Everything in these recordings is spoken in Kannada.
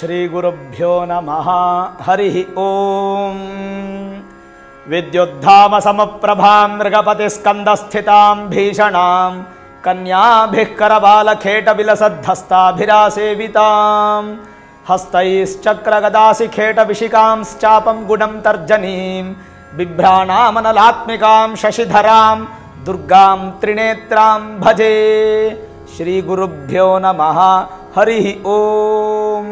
श्रीगुरुभ्यो नमः हरिः ॐ विद्युद्धामसमप्रभां मृगपतिस्कन्दस्थितां भीषणां कन्याभिः करबालखेटविलसद्धस्ताभिरासेवितां हस्तैश्चक्रगदासिखेटविशिकांश्चापं गुणं तर्जनीं बिभ्राणामनलात्मिकां शशिधरां दुर्गां त्रिनेत्रां भजे ಶ್ರೀಗುರುಭ್ಯೋ ನಮಃ ಹರಿ ಓಂ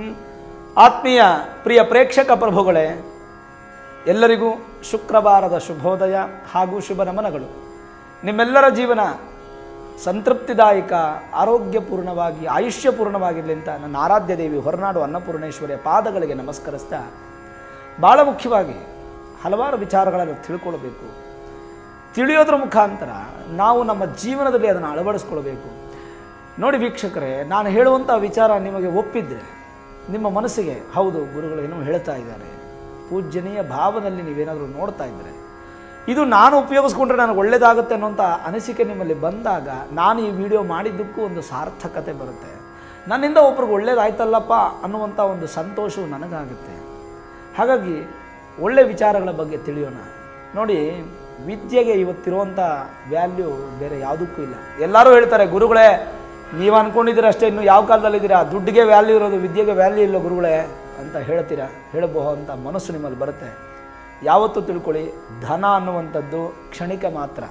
ಆತ್ಮೀಯ ಪ್ರಿಯ ಪ್ರೇಕ್ಷಕ ಪ್ರಭುಗಳೇ ಎಲ್ಲರಿಗೂ ಶುಕ್ರವಾರದ ಶುಭೋದಯ ಹಾಗೂ ಶುಭ ನಮನಗಳು ನಿಮ್ಮೆಲ್ಲರ ಜೀವನ ಸಂತೃಪ್ತಿದಾಯಕ ಆರೋಗ್ಯಪೂರ್ಣವಾಗಿ ಆಯುಷ್ಯಪೂರ್ಣವಾಗಿರಲಿ ಅಂತ ನನ್ನ ಆರಾಧ್ಯ ದೇವಿ ಹೊರನಾಡು ಅನ್ನಪೂರ್ಣೇಶ್ವರಿಯ ಪಾದಗಳಿಗೆ ನಮಸ್ಕರಿಸ್ತಾ ಭಾಳ ಮುಖ್ಯವಾಗಿ ಹಲವಾರು ವಿಚಾರಗಳನ್ನು ತಿಳ್ಕೊಳ್ಬೇಕು ತಿಳಿಯೋದ್ರ ಮುಖಾಂತರ ನಾವು ನಮ್ಮ ಜೀವನದಲ್ಲಿ ಅದನ್ನು ಅಳವಡಿಸ್ಕೊಳ್ಬೇಕು ನೋಡಿ ವೀಕ್ಷಕರೇ ನಾನು ಹೇಳುವಂಥ ವಿಚಾರ ನಿಮಗೆ ಒಪ್ಪಿದ್ರೆ ನಿಮ್ಮ ಮನಸ್ಸಿಗೆ ಹೌದು ಗುರುಗಳು ಏನೋ ಹೇಳ್ತಾ ಇದ್ದಾರೆ ಪೂಜ್ಯನೀಯ ಭಾವದಲ್ಲಿ ನೀವೇನಾದರೂ ನೋಡ್ತಾ ಇದ್ದರೆ ಇದು ನಾನು ಉಪಯೋಗಿಸ್ಕೊಂಡ್ರೆ ನನಗೆ ಒಳ್ಳೆಯದಾಗುತ್ತೆ ಅನ್ನೋಂಥ ಅನಿಸಿಕೆ ನಿಮ್ಮಲ್ಲಿ ಬಂದಾಗ ನಾನು ಈ ವಿಡಿಯೋ ಮಾಡಿದ್ದಕ್ಕೂ ಒಂದು ಸಾರ್ಥಕತೆ ಬರುತ್ತೆ ನನ್ನಿಂದ ಒಬ್ರಿಗೆ ಒಳ್ಳೇದಾಯ್ತಲ್ಲಪ್ಪ ಅನ್ನುವಂಥ ಒಂದು ಸಂತೋಷವು ನನಗಾಗುತ್ತೆ ಹಾಗಾಗಿ ಒಳ್ಳೆ ವಿಚಾರಗಳ ಬಗ್ಗೆ ತಿಳಿಯೋಣ ನೋಡಿ ವಿದ್ಯೆಗೆ ಇವತ್ತಿರುವಂಥ ವ್ಯಾಲ್ಯೂ ಬೇರೆ ಯಾವುದಕ್ಕೂ ಇಲ್ಲ ಎಲ್ಲರೂ ಹೇಳ್ತಾರೆ ಗುರುಗಳೇ ನೀವು ಅನ್ಕೊಂಡಿದ್ದೀರ ಅಷ್ಟೇ ಇನ್ನು ಯಾವ ಕಾಲದಲ್ಲಿದ್ದೀರಾ ದುಡ್ಡಿಗೆ ವ್ಯಾಲ್ಯೂ ಇರೋದು ವಿದ್ಯೆಗೆ ವ್ಯಾಲ್ಯೂ ಇಲ್ಲ ಗುರುಗಳೇ ಅಂತ ಹೇಳ್ತೀರಾ ಹೇಳಬಹುದಂಥ ಮನಸ್ಸು ನಿಮ್ಮಲ್ಲಿ ಬರುತ್ತೆ ಯಾವತ್ತೂ ತಿಳ್ಕೊಳ್ಳಿ ಧನ ಅನ್ನುವಂಥದ್ದು ಕ್ಷಣಿಕ ಮಾತ್ರ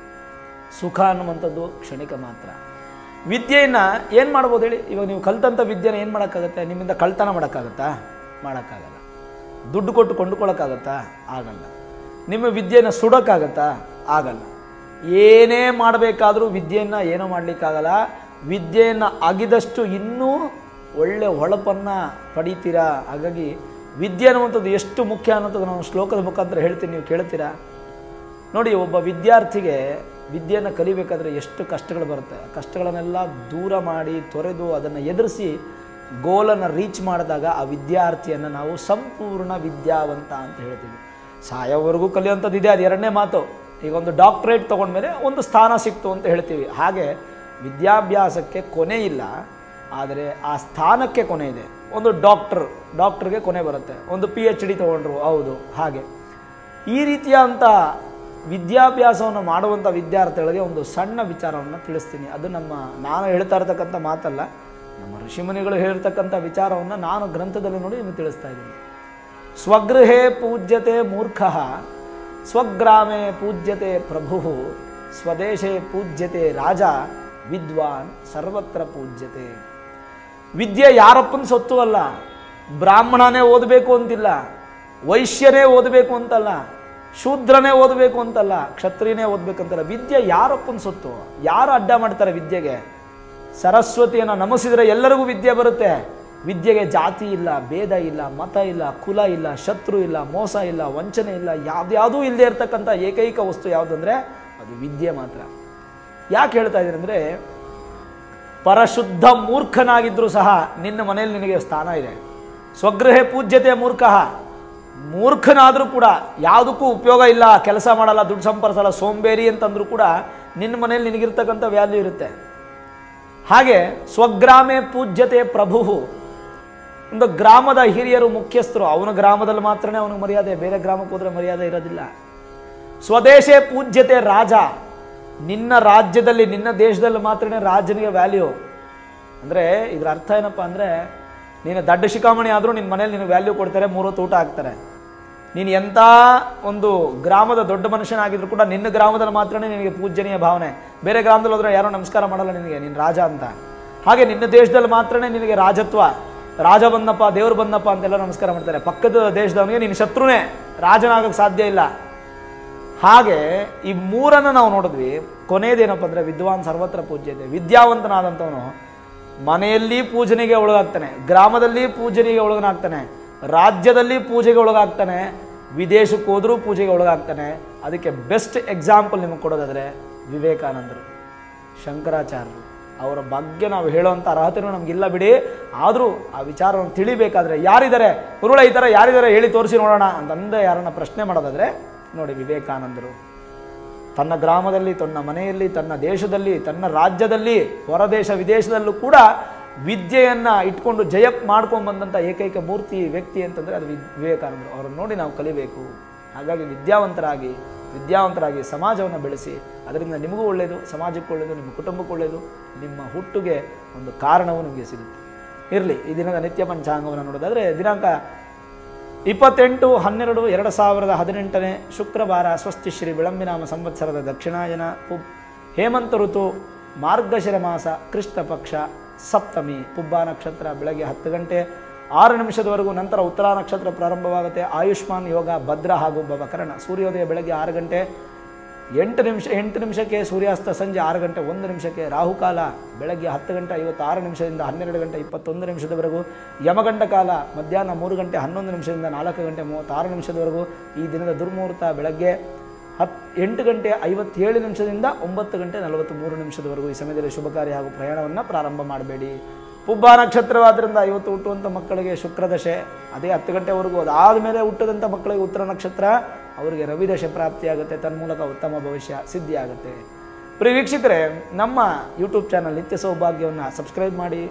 ಸುಖ ಅನ್ನುವಂಥದ್ದು ಕ್ಷಣಿಕ ಮಾತ್ರ ವಿದ್ಯೆಯನ್ನು ಏನು ಮಾಡ್ಬೋದು ಹೇಳಿ ಇವಾಗ ನೀವು ಕಲ್ತಂಥ ವಿದ್ಯೆನ ಏನು ಮಾಡೋಕ್ಕಾಗತ್ತೆ ನಿಮ್ಮಿಂದ ಕಳ್ತನ ಮಾಡೋಕ್ಕಾಗತ್ತಾ ಮಾಡೋಕ್ಕಾಗಲ್ಲ ದುಡ್ಡು ಕೊಟ್ಟು ಕೊಂಡುಕೊಳ್ಳೋಕ್ಕಾಗತ್ತಾ ಆಗಲ್ಲ ನಿಮ್ಮ ವಿದ್ಯೆಯನ್ನು ಸುಡೋಕ್ಕಾಗತ್ತಾ ಆಗಲ್ಲ ಏನೇ ಮಾಡಬೇಕಾದ್ರೂ ವಿದ್ಯೆಯನ್ನು ಏನೂ ಮಾಡಲಿಕ್ಕಾಗಲ್ಲ ವಿದ್ಯೆಯನ್ನು ಅಗಿದಷ್ಟು ಇನ್ನೂ ಒಳ್ಳೆ ಹೊಳಪನ್ನು ಪಡಿತೀರಾ ಹಾಗಾಗಿ ವಿದ್ಯೆ ಅನ್ನುವಂಥದ್ದು ಎಷ್ಟು ಮುಖ್ಯ ಅನ್ನೋಂಥದ್ದು ನಾನು ಶ್ಲೋಕದ ಮುಖಾಂತರ ಹೇಳ್ತೀನಿ ನೀವು ಕೇಳ್ತೀರಾ ನೋಡಿ ಒಬ್ಬ ವಿದ್ಯಾರ್ಥಿಗೆ ವಿದ್ಯೆಯನ್ನು ಕಲಿಬೇಕಾದ್ರೆ ಎಷ್ಟು ಕಷ್ಟಗಳು ಬರುತ್ತೆ ಆ ಕಷ್ಟಗಳನ್ನೆಲ್ಲ ದೂರ ಮಾಡಿ ತೊರೆದು ಅದನ್ನು ಎದುರಿಸಿ ಗೋಲನ್ನು ರೀಚ್ ಮಾಡಿದಾಗ ಆ ವಿದ್ಯಾರ್ಥಿಯನ್ನು ನಾವು ಸಂಪೂರ್ಣ ವಿದ್ಯಾವಂತ ಅಂತ ಹೇಳ್ತೀವಿ ಸಾಯೋವರೆಗೂ ಕಲಿಯುವಂಥದ್ದು ಇದೆ ಅದು ಎರಡನೇ ಮಾತು ಈಗ ಒಂದು ಡಾಕ್ಟ್ರೇಟ್ ತೊಗೊಂಡ್ಮೇಲೆ ಒಂದು ಸ್ಥಾನ ಸಿಕ್ತು ಅಂತ ಹೇಳ್ತೀವಿ ಹಾಗೆ ವಿದ್ಯಾಭ್ಯಾಸಕ್ಕೆ ಕೊನೆ ಇಲ್ಲ ಆದರೆ ಆ ಸ್ಥಾನಕ್ಕೆ ಕೊನೆ ಇದೆ ಒಂದು ಡಾಕ್ಟ್ರ್ ಡಾಕ್ಟ್ರಿಗೆ ಕೊನೆ ಬರುತ್ತೆ ಒಂದು ಪಿ ಎಚ್ ಡಿ ತೊಗೊಂಡ್ರು ಹೌದು ಹಾಗೆ ಈ ರೀತಿಯಾದಂಥ ವಿದ್ಯಾಭ್ಯಾಸವನ್ನು ಮಾಡುವಂಥ ವಿದ್ಯಾರ್ಥಿಗಳಿಗೆ ಒಂದು ಸಣ್ಣ ವಿಚಾರವನ್ನು ತಿಳಿಸ್ತೀನಿ ಅದು ನಮ್ಮ ನಾನು ಹೇಳ್ತಾ ಇರ್ತಕ್ಕಂಥ ಮಾತಲ್ಲ ನಮ್ಮ ಋಷಿಮುನಿಗಳು ಹೇಳಿರ್ತಕ್ಕಂಥ ವಿಚಾರವನ್ನು ನಾನು ಗ್ರಂಥದಲ್ಲಿ ನೋಡಿ ನಿಮಗೆ ತಿಳಿಸ್ತಾ ಇದ್ದೀನಿ ಸ್ವಗೃಹೇ ಪೂಜ್ಯತೆ ಮೂರ್ಖ ಸ್ವಗ್ರಾಮೇ ಪೂಜ್ಯತೆ ಪ್ರಭು ಸ್ವದೇಶೇ ಪೂಜ್ಯತೆ ರಾಜ ವಿದ್ವಾನ್ ಸರ್ವತ್ರ ಪೂಜ್ಯತೆ ವಿದ್ಯೆ ಯಾರಪ್ಪನ ಸೊತ್ತು ಅಲ್ಲ ಬ್ರಾಹ್ಮಣನೇ ಓದಬೇಕು ಅಂತಿಲ್ಲ ವೈಶ್ಯನೇ ಓದಬೇಕು ಅಂತಲ್ಲ ಶೂದ್ರನೇ ಓದಬೇಕು ಅಂತಲ್ಲ ಕ್ಷತ್ರಿಯನೇ ಓದಬೇಕಂತಲ್ಲ ವಿದ್ಯೆ ಯಾರಪ್ಪನ ಸೊತ್ತು ಯಾರು ಅಡ್ಡ ಮಾಡ್ತಾರೆ ವಿದ್ಯೆಗೆ ಸರಸ್ವತಿಯನ್ನು ನಮಿಸಿದರೆ ಎಲ್ಲರಿಗೂ ವಿದ್ಯೆ ಬರುತ್ತೆ ವಿದ್ಯೆಗೆ ಜಾತಿ ಇಲ್ಲ ಭೇದ ಇಲ್ಲ ಮತ ಇಲ್ಲ ಕುಲ ಇಲ್ಲ ಶತ್ರು ಇಲ್ಲ ಮೋಸ ಇಲ್ಲ ವಂಚನೆ ಇಲ್ಲ ಯಾವ್ದ್ಯಾವುದೂ ಇಲ್ಲದೆ ಇರತಕ್ಕಂಥ ಏಕೈಕ ವಸ್ತು ಯಾವುದಂದ್ರೆ ಅದು ವಿದ್ಯೆ ಮಾತ್ರ ಯಾಕೆ ಹೇಳ್ತಾ ಇದ್ದೀನಿ ಅಂದರೆ ಪರಶುದ್ಧ ಮೂರ್ಖನಾಗಿದ್ದರೂ ಸಹ ನಿನ್ನ ಮನೆಯಲ್ಲಿ ನಿನಗೆ ಸ್ಥಾನ ಇದೆ ಸ್ವಗೃಹೇ ಪೂಜ್ಯತೆ ಮೂರ್ಖ ಮೂರ್ಖನಾದರೂ ಕೂಡ ಯಾವುದಕ್ಕೂ ಉಪಯೋಗ ಇಲ್ಲ ಕೆಲಸ ಮಾಡಲ್ಲ ದುಡ್ಡು ಸಂಪರ್ಸಲ್ಲ ಸೋಂಬೇರಿ ಅಂತಂದ್ರೂ ಕೂಡ ನಿನ್ನ ಮನೆಯಲ್ಲಿ ನಿನಗಿರ್ತಕ್ಕಂಥ ವ್ಯಾಲ್ಯೂ ಇರುತ್ತೆ ಹಾಗೆ ಸ್ವಗ್ರಾಮೇ ಪೂಜ್ಯತೆ ಪ್ರಭು ಒಂದು ಗ್ರಾಮದ ಹಿರಿಯರು ಮುಖ್ಯಸ್ಥರು ಅವನ ಗ್ರಾಮದಲ್ಲಿ ಮಾತ್ರನೇ ಅವನಿಗೆ ಮರ್ಯಾದೆ ಬೇರೆ ಗ್ರಾಮಕ್ಕೆ ಹೋದ್ರೆ ಮರ್ಯಾದೆ ಇರೋದಿಲ್ಲ ಸ್ವದೇಶೇ ಪೂಜ್ಯತೆ ರಾಜ ನಿನ್ನ ರಾಜ್ಯದಲ್ಲಿ ನಿನ್ನ ದೇಶದಲ್ಲಿ ಮಾತ್ರನೇ ರಾಜನಿಗೆ ವ್ಯಾಲ್ಯೂ ಅಂದರೆ ಇದರ ಅರ್ಥ ಏನಪ್ಪ ಅಂದರೆ ನೀನು ದಡ್ಡ ಶಿಖಾಮಣಿ ಆದರೂ ನಿನ್ನ ಮನೇಲಿ ನಿನಗೆ ವ್ಯಾಲ್ಯೂ ಕೊಡ್ತಾರೆ ಮೂರೊತ್ತು ಊಟ ಹಾಕ್ತಾರೆ ನೀನು ಎಂಥ ಒಂದು ಗ್ರಾಮದ ದೊಡ್ಡ ಮನುಷ್ಯನಾಗಿದ್ರು ಕೂಡ ನಿನ್ನ ಗ್ರಾಮದಲ್ಲಿ ಮಾತ್ರನೇ ನಿನಗೆ ಪೂಜ್ಯನೀಯ ಭಾವನೆ ಬೇರೆ ಗ್ರಾಮದಲ್ಲಿ ಹೋದ್ರೆ ಯಾರೋ ನಮಸ್ಕಾರ ಮಾಡಲ್ಲ ನಿನಗೆ ನೀನು ರಾಜ ಅಂತ ಹಾಗೆ ನಿನ್ನ ದೇಶದಲ್ಲಿ ಮಾತ್ರನೇ ನಿನಗೆ ರಾಜತ್ವ ರಾಜ ಬಂದಪ್ಪ ದೇವ್ರು ಬಂದಪ್ಪ ಅಂತೆಲ್ಲ ನಮಸ್ಕಾರ ಮಾಡ್ತಾರೆ ಪಕ್ಕದ ದೇಶದವನಿಗೆ ನೀನು ಶತ್ರುನೇ ರಾಜನಾಗಕ್ಕೆ ಸಾಧ್ಯ ಇಲ್ಲ ಹಾಗೆ ಈ ಮೂರನ್ನು ನಾವು ನೋಡಿದ್ವಿ ಕೊನೆಯದೇನಪ್ಪ ಅಂದರೆ ವಿದ್ವಾನ್ ಸರ್ವತ್ರ ಪೂಜ್ಯತೆ ವಿದ್ಯಾವಂತನಾದಂಥವನು ಮನೆಯಲ್ಲಿ ಪೂಜನೆಗೆ ಒಳಗಾಗ್ತಾನೆ ಗ್ರಾಮದಲ್ಲಿ ಪೂಜನೆಗೆ ಒಳಗನಾಗ್ತಾನೆ ರಾಜ್ಯದಲ್ಲಿ ಪೂಜೆಗೆ ಒಳಗಾಗ್ತಾನೆ ವಿದೇಶಕ್ಕೆ ಹೋದರೂ ಪೂಜೆಗೆ ಒಳಗಾಗ್ತಾನೆ ಅದಕ್ಕೆ ಬೆಸ್ಟ್ ಎಕ್ಸಾಂಪಲ್ ನಿಮಗೆ ಕೊಡೋದಾದರೆ ವಿವೇಕಾನಂದರು ಶಂಕರಾಚಾರ್ಯರು ಅವರ ಬಗ್ಗೆ ನಾವು ಹೇಳುವಂಥ ಅರ್ಹತೆನೂ ನಮಗಿಲ್ಲ ಬಿಡಿ ಆದರೂ ಆ ವಿಚಾರವನ್ನು ತಿಳಿಬೇಕಾದ್ರೆ ಯಾರಿದ್ದಾರೆ ಗುರುಳ ಈ ಥರ ಯಾರಿದ್ದಾರೆ ಹೇಳಿ ತೋರಿಸಿ ನೋಡೋಣ ಅಂತಂದೇ ಯಾರನ್ನ ಪ್ರಶ್ನೆ ಮಾಡೋದಾದರೆ ನೋಡಿ ವಿವೇಕಾನಂದರು ತನ್ನ ಗ್ರಾಮದಲ್ಲಿ ತನ್ನ ಮನೆಯಲ್ಲಿ ತನ್ನ ದೇಶದಲ್ಲಿ ತನ್ನ ರಾಜ್ಯದಲ್ಲಿ ಹೊರದೇಶ ವಿದೇಶದಲ್ಲೂ ಕೂಡ ವಿದ್ಯೆಯನ್ನು ಇಟ್ಕೊಂಡು ಜಯ ಮಾಡ್ಕೊಂಡು ಬಂದಂಥ ಏಕೈಕ ಮೂರ್ತಿ ವ್ಯಕ್ತಿ ಅಂತಂದರೆ ಅದು ವಿ- ವಿವೇಕಾನಂದರು ಅವರನ್ನು ನೋಡಿ ನಾವು ಕಲಿಬೇಕು ಹಾಗಾಗಿ ವಿದ್ಯಾವಂತರಾಗಿ ವಿದ್ಯಾವಂತರಾಗಿ ಸಮಾಜವನ್ನು ಬೆಳೆಸಿ ಅದರಿಂದ ನಿಮಗೂ ಒಳ್ಳೆಯದು ಸಮಾಜಕ್ಕೂ ಒಳ್ಳೆಯದು ನಿಮ್ಮ ಕುಟುಂಬಕ್ಕೂ ಒಳ್ಳೆಯದು ನಿಮ್ಮ ಹುಟ್ಟುಗೆ ಒಂದು ಕಾರಣವೂ ನಿಮಗೆ ಸಿಗುತ್ತೆ ಇರಲಿ ಈ ದಿನದ ನಿತ್ಯ ಪಂಚಾಂಗವನ್ನು ನೋಡೋದಾದರೆ ದಿನಾಂಕ ಇಪ್ಪತ್ತೆಂಟು ಹನ್ನೆರಡು ಎರಡು ಸಾವಿರದ ಹದಿನೆಂಟನೇ ಶುಕ್ರವಾರ ಸ್ವಸ್ತಿ ಶ್ರೀ ವಿಳಂಬಿನಾಮ ಸಂವತ್ಸರದ ದಕ್ಷಿಣಾಯನ ಪುಬ್ ಹೇಮಂತ ಋತು ಮಾರ್ಗಶಿರ ಮಾಸ ಕೃಷ್ಣ ಪಕ್ಷ ಸಪ್ತಮಿ ಪುಬ್ಬ ನಕ್ಷತ್ರ ಬೆಳಗ್ಗೆ ಹತ್ತು ಗಂಟೆ ಆರು ನಿಮಿಷದವರೆಗೂ ನಂತರ ಉತ್ತರ ನಕ್ಷತ್ರ ಪ್ರಾರಂಭವಾಗುತ್ತೆ ಆಯುಷ್ಮಾನ್ ಯೋಗ ಭದ್ರ ಹಾಗೂ ಭವಕರಣ ಸೂರ್ಯೋದಯ ಬೆಳಗ್ಗೆ ಆರು ಗಂಟೆ ಎಂಟು ನಿಮಿಷ ಎಂಟು ನಿಮಿಷಕ್ಕೆ ಸೂರ್ಯಾಸ್ತ ಸಂಜೆ ಆರು ಗಂಟೆ ಒಂದು ನಿಮಿಷಕ್ಕೆ ರಾಹುಕಾಲ ಬೆಳಗ್ಗೆ ಹತ್ತು ಗಂಟೆ ಐವತ್ತಾರು ನಿಮಿಷದಿಂದ ಹನ್ನೆರಡು ಗಂಟೆ ಇಪ್ಪತ್ತೊಂದು ನಿಮಿಷದವರೆಗೂ ಯಮಗಂಡ ಕಾಲ ಮಧ್ಯಾಹ್ನ ಮೂರು ಗಂಟೆ ಹನ್ನೊಂದು ನಿಮಿಷದಿಂದ ನಾಲ್ಕು ಗಂಟೆ ಮೂವತ್ತಾರು ನಿಮಿಷದವರೆಗೂ ಈ ದಿನದ ದುರ್ಮುಹೂರ್ತ ಬೆಳಗ್ಗೆ ಹತ್ ಎಂಟು ಗಂಟೆ ಐವತ್ತೇಳು ನಿಮಿಷದಿಂದ ಒಂಬತ್ತು ಗಂಟೆ ನಲವತ್ತ್ಮೂರು ನಿಮಿಷದವರೆಗೂ ಈ ಸಮಯದಲ್ಲಿ ಶುಭ ಕಾರ್ಯ ಹಾಗೂ ಪ್ರಯಾಣವನ್ನು ಪ್ರಾರಂಭ ಮಾಡಬೇಡಿ ಪುಬ್ಬ ನಕ್ಷತ್ರವಾದ್ದರಿಂದ ಇವತ್ತು ಹುಟ್ಟುವಂಥ ಮಕ್ಕಳಿಗೆ ಶುಕ್ರದಶೆ ಅದೇ ಹತ್ತು ಗಂಟೆವರೆಗೂ ಅದಾದ ಮೇಲೆ ಹುಟ್ಟದಂಥ ಮಕ್ಕಳಿಗೆ ಉತ್ತರ ನಕ್ಷತ್ರ ಅವರಿಗೆ ರವಿದಶೆ ಪ್ರಾಪ್ತಿಯಾಗುತ್ತೆ ತನ್ಮೂಲಕ ಉತ್ತಮ ಭವಿಷ್ಯ ಸಿದ್ಧಿಯಾಗುತ್ತೆ ಪ್ರಿಯ ವೀಕ್ಷಕರೇ ನಮ್ಮ ಯೂಟ್ಯೂಬ್ ಚಾನಲ್ ನಿತ್ಯ ಸೌಭಾಗ್ಯವನ್ನು ಸಬ್ಸ್ಕ್ರೈಬ್ ಮಾಡಿ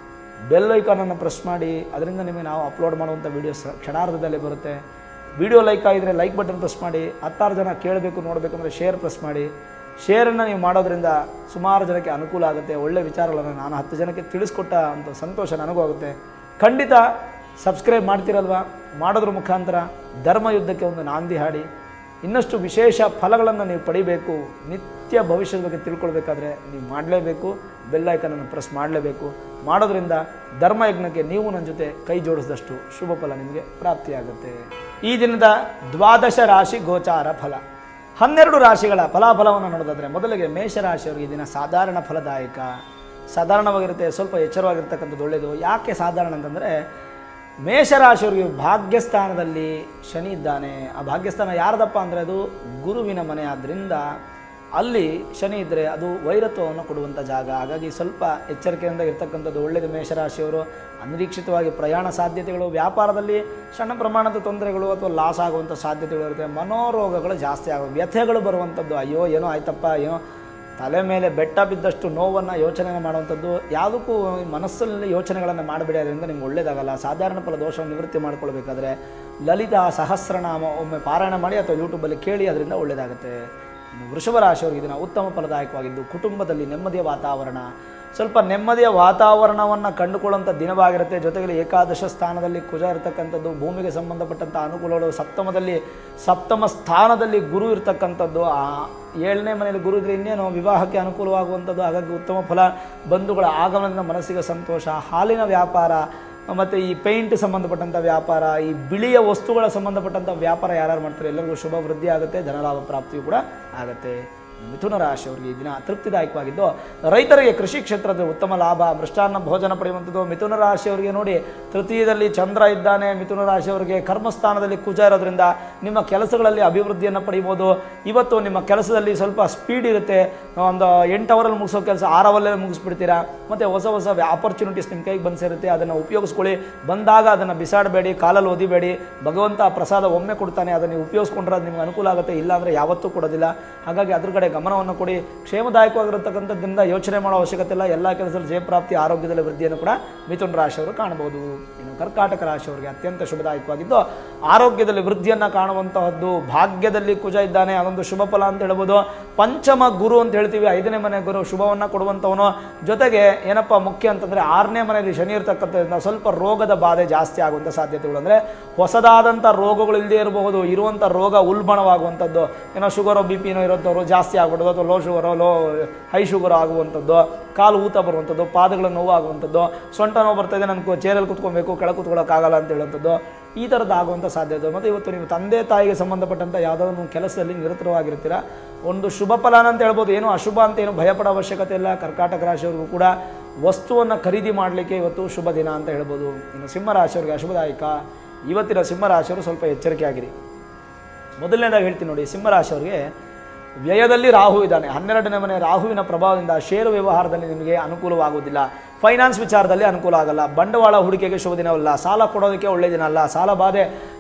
ಬೆಲ್ ಐಕಾನನ್ನು ಪ್ರೆಸ್ ಮಾಡಿ ಅದರಿಂದ ನಿಮಗೆ ನಾವು ಅಪ್ಲೋಡ್ ಮಾಡುವಂಥ ವೀಡಿಯೋಸ್ ಕ್ಷಣಾರ್ಧದಲ್ಲಿ ಬರುತ್ತೆ ವಿಡಿಯೋ ಲೈಕ್ ಆಗಿದ್ರೆ ಲೈಕ್ ಬಟನ್ ಪ್ರೆಸ್ ಮಾಡಿ ಹತ್ತಾರು ಜನ ಕೇಳಬೇಕು ನೋಡಬೇಕಂದ್ರೆ ಶೇರ್ ಪ್ರೆಸ್ ಮಾಡಿ ಶೇರನ್ನು ನೀವು ಮಾಡೋದ್ರಿಂದ ಸುಮಾರು ಜನಕ್ಕೆ ಅನುಕೂಲ ಆಗುತ್ತೆ ಒಳ್ಳೆ ವಿಚಾರಗಳನ್ನು ನಾನು ಹತ್ತು ಜನಕ್ಕೆ ತಿಳಿಸ್ಕೊಟ್ಟ ಅಂತ ಸಂತೋಷ ನನಗೂ ಆಗುತ್ತೆ ಖಂಡಿತ ಸಬ್ಸ್ಕ್ರೈಬ್ ಮಾಡ್ತಿರಲ್ವಾ ಮಾಡೋದ್ರ ಮುಖಾಂತರ ಧರ್ಮ ಯುದ್ಧಕ್ಕೆ ಒಂದು ನಾಂದಿ ಹಾಡಿ ಇನ್ನಷ್ಟು ವಿಶೇಷ ಫಲಗಳನ್ನು ನೀವು ಪಡಿಬೇಕು ನಿತ್ಯ ಭವಿಷ್ಯದ ಬಗ್ಗೆ ತಿಳ್ಕೊಳ್ಬೇಕಾದ್ರೆ ನೀವು ಮಾಡಲೇಬೇಕು ಬೆಲ್ಲೈಕನನ್ನು ಪ್ರೆಸ್ ಮಾಡಲೇಬೇಕು ಮಾಡೋದ್ರಿಂದ ಧರ್ಮಯಜ್ಞಕ್ಕೆ ನೀವು ನನ್ನ ಜೊತೆ ಕೈ ಜೋಡಿಸಿದಷ್ಟು ಶುಭ ಫಲ ನಿಮಗೆ ಪ್ರಾಪ್ತಿಯಾಗುತ್ತೆ ಈ ದಿನದ ದ್ವಾದಶ ರಾಶಿ ಗೋಚಾರ ಫಲ ಹನ್ನೆರಡು ರಾಶಿಗಳ ಫಲಾಫಲವನ್ನು ನೋಡೋದಾದ್ರೆ ಮೊದಲಿಗೆ ಮೇಷರಾಶಿಯವರಿಗೆ ಈ ದಿನ ಸಾಧಾರಣ ಫಲದಾಯಕ ಸಾಧಾರಣವಾಗಿರುತ್ತೆ ಸ್ವಲ್ಪ ಎಚ್ಚರವಾಗಿರ್ತಕ್ಕಂಥದ್ದು ಒಳ್ಳೆಯದು ಯಾಕೆ ಸಾಧಾರಣ ಅಂತಂದರೆ ಮೇಷರಾಶಿಯವರಿಗೆ ಭಾಗ್ಯಸ್ಥಾನದಲ್ಲಿ ಶನಿ ಇದ್ದಾನೆ ಆ ಭಾಗ್ಯಸ್ಥಾನ ಯಾರ್ದಪ್ಪ ಅಂದರೆ ಅದು ಗುರುವಿನ ಮನೆ ಆದ್ದರಿಂದ ಅಲ್ಲಿ ಶನಿ ಇದ್ದರೆ ಅದು ವೈರತ್ವವನ್ನು ಕೊಡುವಂಥ ಜಾಗ ಹಾಗಾಗಿ ಸ್ವಲ್ಪ ಎಚ್ಚರಿಕೆಯಿಂದ ಇರ್ತಕ್ಕಂಥದ್ದು ಒಳ್ಳೆಯದು ಮೇಷರಾಶಿಯವರು ಅನಿರೀಕ್ಷಿತವಾಗಿ ಪ್ರಯಾಣ ಸಾಧ್ಯತೆಗಳು ವ್ಯಾಪಾರದಲ್ಲಿ ಸಣ್ಣ ಪ್ರಮಾಣದ ತೊಂದರೆಗಳು ಅಥವಾ ಲಾಸ್ ಆಗುವಂಥ ಸಾಧ್ಯತೆಗಳು ಇರುತ್ತೆ ಮನೋರೋಗಗಳು ಜಾಸ್ತಿ ಆಗುವ ವ್ಯಥೆಗಳು ಬರುವಂಥದ್ದು ಅಯ್ಯೋ ಏನೋ ಆಯ್ತಪ್ಪ ಏನೋ ತಲೆ ಮೇಲೆ ಬೆಟ್ಟ ಬಿದ್ದಷ್ಟು ನೋವನ್ನು ಯೋಚನೆ ಮಾಡುವಂಥದ್ದು ಯಾವುದಕ್ಕೂ ಈ ಮನಸ್ಸಲ್ಲಿ ಯೋಚನೆಗಳನ್ನು ಮಾಡಬೇಡಿ ಅದರಿಂದ ನಿಮ್ಗೆ ಒಳ್ಳೇದಾಗಲ್ಲ ಸಾಧಾರಣ ಫಲ ದೋಷವನ್ನು ನಿವೃತ್ತಿ ಮಾಡ್ಕೊಳ್ಬೇಕಾದ್ರೆ ಲಲಿತಾ ಸಹಸ್ರನಾಮ ಒಮ್ಮೆ ಪಾರಾಯಣ ಮಾಡಿ ಅಥವಾ ಯೂಟ್ಯೂಬಲ್ಲಿ ಕೇಳಿ ಅದರಿಂದ ಒಳ್ಳೆಯದಾಗುತ್ತೆ ಇನ್ನು ವೃಷಭ ರಾಶಿಯವರಿಗೆ ದಿನ ಉತ್ತಮ ಫಲದಾಯಕವಾಗಿದ್ದು ಕುಟುಂಬದಲ್ಲಿ ನೆಮ್ಮದಿಯ ವಾತಾವರಣ ಸ್ವಲ್ಪ ನೆಮ್ಮದಿಯ ವಾತಾವರಣವನ್ನು ಕಂಡುಕೊಳ್ಳುವಂಥ ದಿನವಾಗಿರುತ್ತೆ ಜೊತೆಗೆ ಏಕಾದಶ ಸ್ಥಾನದಲ್ಲಿ ಕುಜ ಇರತಕ್ಕಂಥದ್ದು ಭೂಮಿಗೆ ಸಂಬಂಧಪಟ್ಟಂಥ ಅನುಕೂಲಗಳು ಸಪ್ತಮದಲ್ಲಿ ಸಪ್ತಮ ಸ್ಥಾನದಲ್ಲಿ ಗುರು ಇರತಕ್ಕಂಥದ್ದು ಆ ಏಳನೇ ಮನೆಯಲ್ಲಿ ಗುರು ಇದ್ರೆ ಇನ್ನೇನು ವಿವಾಹಕ್ಕೆ ಅನುಕೂಲವಾಗುವಂಥದ್ದು ಹಾಗಾಗಿ ಉತ್ತಮ ಫಲ ಬಂಧುಗಳ ಆಗಮನದಿಂದ ಮನಸ್ಸಿಗೆ ಸಂತೋಷ ಹಾಲಿನ ವ್ಯಾಪಾರ ಮತ್ತು ಈ ಪೇಂಟ್ ಸಂಬಂಧಪಟ್ಟಂಥ ವ್ಯಾಪಾರ ಈ ಬಿಳಿಯ ವಸ್ತುಗಳ ಸಂಬಂಧಪಟ್ಟಂಥ ವ್ಯಾಪಾರ ಯಾರ್ಯಾರು ಮಾಡ್ತಾರೆ ಎಲ್ಲರಿಗೂ ಶುಭ ವೃದ್ಧಿ ಆಗುತ್ತೆ ಧನಲಾಭ ಪ್ರಾಪ್ತಿಯೂ ಕೂಡ ಆಗುತ್ತೆ ಮಿಥುನ ರಾಶಿಯವರಿಗೆ ಈ ದಿನ ತೃಪ್ತಿದಾಯಕವಾಗಿದ್ದು ರೈತರಿಗೆ ಕೃಷಿ ಕ್ಷೇತ್ರದ ಉತ್ತಮ ಲಾಭ ಮೃಷ್ಟಾನ್ನ ಭೋಜನ ಪಡೆಯುವಂಥದ್ದು ಮಿಥುನ ರಾಶಿಯವರಿಗೆ ನೋಡಿ ತೃತೀಯದಲ್ಲಿ ಚಂದ್ರ ಇದ್ದಾನೆ ಮಿಥುನ ರಾಶಿಯವರಿಗೆ ಕರ್ಮಸ್ಥಾನದಲ್ಲಿ ಕುಜ ಇರೋದ್ರಿಂದ ನಿಮ್ಮ ಕೆಲಸಗಳಲ್ಲಿ ಅಭಿವೃದ್ಧಿಯನ್ನು ಪಡಿಬೋದು ಇವತ್ತು ನಿಮ್ಮ ಕೆಲಸದಲ್ಲಿ ಸ್ವಲ್ಪ ಸ್ಪೀಡ್ ಇರುತ್ತೆ ಒಂದು ಎಂಟು ಅವರಲ್ಲಿ ಮುಗಿಸೋ ಕೆಲಸ ಆರು ಅವರಲ್ಲೇ ಮುಗಿಸ್ಬಿಡ್ತೀರಾ ಮತ್ತು ಹೊಸ ಹೊಸ ಆಪರ್ಚುನಿಟೀಸ್ ನಿಮ್ಮ ಕೈಗೆ ಬಂದು ಸೇರುತ್ತೆ ಅದನ್ನು ಉಪಯೋಗಿಸ್ಕೊಳ್ಳಿ ಬಂದಾಗ ಅದನ್ನು ಬಿಸಾಡಬೇಡಿ ಕಾಲಲ್ಲಿ ಓದಿಬೇಡಿ ಭಗವಂತ ಪ್ರಸಾದ ಒಮ್ಮೆ ಕೊಡ್ತಾನೆ ಅದನ್ನು ನೀವು ಉಪಯೋಗಿಸ್ಕೊಂಡ್ರೆ ಅದು ನಿಮ್ಗೆ ಅನುಕೂಲ ಆಗುತ್ತೆ ಇಲ್ಲಾಂದರೆ ಯಾವತ್ತೂ ಕೊಡೋದಿಲ್ಲ ಹಾಗಾಗಿ ಅದ್ರ ಕಡೆ ಗಮನವನ್ನು ಕೊಡಿ ಕ್ಷೇಮದಾಯಕವಾಗಿರತಕ್ಕಂಥದ್ದಿಂದ ಯೋಚನೆ ಮಾಡೋ ಅವಶ್ಯಕತೆ ಇಲ್ಲ ಎಲ್ಲ ಕೆಲಸದಲ್ಲಿ ಜಯಪ್ರಾಪ್ತಿ ಆರೋಗ್ಯದಲ್ಲಿ ವೃದ್ಧಿಯನ್ನು ಕೂಡ ಮಿಥುನ ರಾಶಿಯವರು ಕಾಣಬಹುದು ಇನ್ನು ಕರ್ಕಾಟಕ ರಾಶಿಯವರಿಗೆ ಅತ್ಯಂತ ಶುಭದಾಯಕವಾಗಿದ್ದು ಆರೋಗ್ಯದಲ್ಲಿ ವೃದ್ಧಿಯನ್ನು ಕಾಣುವಂತಹದ್ದು ಭಾಗ್ಯದಲ್ಲಿ ಕುಜ ಇದ್ದಾನೆ ಅದೊಂದು ಶುಭ ಫಲ ಅಂತ ಹೇಳ್ಬೋದು ಪಂಚಮ ಗುರು ಅಂತ ಹೇಳ್ತೀವಿ ಐದನೇ ಮನೆ ಗುರು ಶುಭವನ್ನು ಕೊಡುವಂಥವನು ಜೊತೆಗೆ ಏನಪ್ಪ ಮುಖ್ಯ ಅಂತಂದರೆ ಆರನೇ ಮನೆಯಲ್ಲಿ ಶನಿ ಇರ್ತಕ್ಕಂಥದ್ರಿಂದ ಸ್ವಲ್ಪ ರೋಗದ ಬಾಧೆ ಜಾಸ್ತಿ ಆಗುವಂಥ ಸಾಧ್ಯತೆಗಳು ಅಂದರೆ ಹೊಸದಾದಂಥ ರೋಗಗಳು ಇಲ್ಲದೇ ಇರಬಹುದು ಇರುವಂಥ ರೋಗ ಉಲ್ಬಣವಾಗುವಂಥದ್ದು ಏನೋ ಶುಗರೋ ಬಿ ಪಿನೋ ಇರೋಂಥವ್ರು ಜಾಸ್ತಿ ಆಗ್ಬಿಡೋದು ಅಥವಾ ಲೋ ಶುಗರೋ ಲೋ ಹೈ ಶುಗರ್ ಆಗುವಂಥದ್ದು ಕಾಲು ಊತ ಬರುವಂಥದ್ದು ಪಾದಗಳ ನೋವು ಆಗುವಂಥದ್ದು ಸೊಂಟ ನೋವು ಬರ್ತದೆ ನನಗೆ ಚೇರಲ್ಲಿ ಕುತ್ಕೊಬೇಕು ಕೆಳ ಕುತ್ಕೊಳ್ಳೋಕ್ಕಾಗಲ್ಲ ಅಂತ ಹೇಳುವಂಥದ್ದು ಈ ಥರದ್ದು ಆಗುವಂಥ ಸಾಧ್ಯತೆ ಮತ್ತು ಇವತ್ತು ನೀವು ತಂದೆ ತಾಯಿಗೆ ಸಂಬಂಧಪಟ್ಟಂಥ ಯಾವುದಾದ್ರು ಒಂದು ಕೆಲಸದಲ್ಲಿ ನಿರತರವಾಗಿರ್ತೀರ ಒಂದು ಶುಭ ಫಲಾನ ಅಂತ ಹೇಳ್ಬೋದು ಏನು ಅಶುಭ ಅಂತ ಏನು ಭಯಪಡೋ ಅವಶ್ಯಕತೆ ಇಲ್ಲ ಕರ್ಕಾಟಕ ರಾಶಿಯವ್ರಿಗೂ ಕೂಡ ವಸ್ತುವನ್ನು ಖರೀದಿ ಮಾಡಲಿಕ್ಕೆ ಇವತ್ತು ಶುಭ ದಿನ ಅಂತ ಹೇಳ್ಬೋದು ಇನ್ನು ಸಿಂಹರಾಶಿಯವರಿಗೆ ಅಶುಭದಾಯಕ ಇವತ್ತಿನ ಸಿಂಹರಾಶಿಯವರು ಸ್ವಲ್ಪ ಎಚ್ಚರಿಕೆ ಆಗಿರಿ ಮೊದಲನೇದಾಗಿ ಹೇಳ್ತೀನಿ ನೋಡಿ ಸಿಂಹರಾಶಿಯವರಿಗೆ ವ್ಯಯದಲ್ಲಿ ರಾಹು ಇದ್ದಾನೆ ಹನ್ನೆರಡನೇ ಮನೆ ರಾಹುವಿನ ಪ್ರಭಾವದಿಂದ ಷೇರು ವ್ಯವಹಾರದಲ್ಲಿ ನಿಮಗೆ ಅನುಕೂಲವಾಗುವುದಿಲ್ಲ ಫೈನಾನ್ಸ್ ವಿಚಾರದಲ್ಲಿ ಅನುಕೂಲ ಆಗಲ್ಲ ಬಂಡವಾಳ ಹೂಡಿಕೆಗೆ ಶುಭ ದಿನವಲ್ಲ ಸಾಲ ಕೊಡೋದಕ್ಕೆ ಒಳ್ಳೆಯ ದಿನ ಅಲ್ಲ ಸಾಲ ಬಾಧೆ